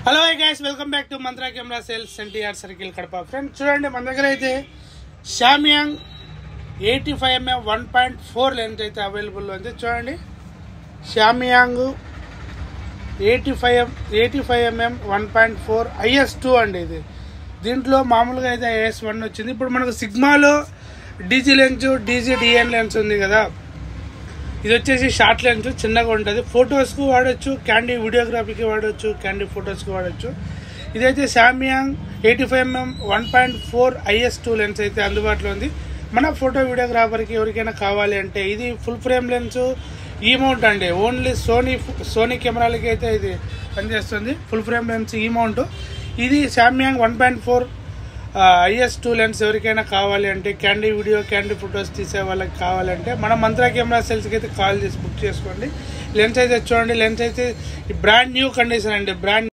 hello guys welcome back to Mantra camera sales NTR circle Kadapa friends చూడండి మన దగ్గర అయితే Samyang eighty five MM one point four lens అయితే available ఉంది చూడండి Samyang eighty five M eighty five MM one point four IS two అండి ఇది దీంట్లో మామూలుగా అయితే ఐఎస్ వన్ వచ్చింది ఇప్పుడు మనకు సిగ్మాలో DG lens DG DN lens ఉంది కదా ఇది వచ్చేసి షార్ట్ లెన్స్ చిన్నగా ఉంటుంది ఫొటోస్కు వాడచ్చు క్యాండీ వీడియోగ్రఫీకి వాడచ్చు క్యాండీ ఫొటోస్కి వాడచ్చు ఇదైతే Samyang eighty five MM one point four IS two lens అయితే అందుబాటులో ఉంది మన ఫోటో వీడియోగ్రాఫర్కి ఎవరికైనా కావాలి అంటే ఇది full frame lens E mount అండి ఓన్లీ సోనీ సోనీ కెమెరాలకి అయితే ఇది పనిచేస్తుంది full frame lens E mount ఇది Samyang one point four IS two lens ఎవరికైనా కావాలి అంటే క్యాండీ వీడియో క్యాండీ ఫొటోస్ తీసే వాళ్ళకి కావాలంటే మన మంత్రా కెమెరా సెల్స్కి అయితే కాల్ చేసి బుక్ చేసుకోండి లెన్స్ అయితే చూడండి లెన్స్ అయితే బ్రాండ్ న్యూ కండిషన్ అండి బ్రాండ్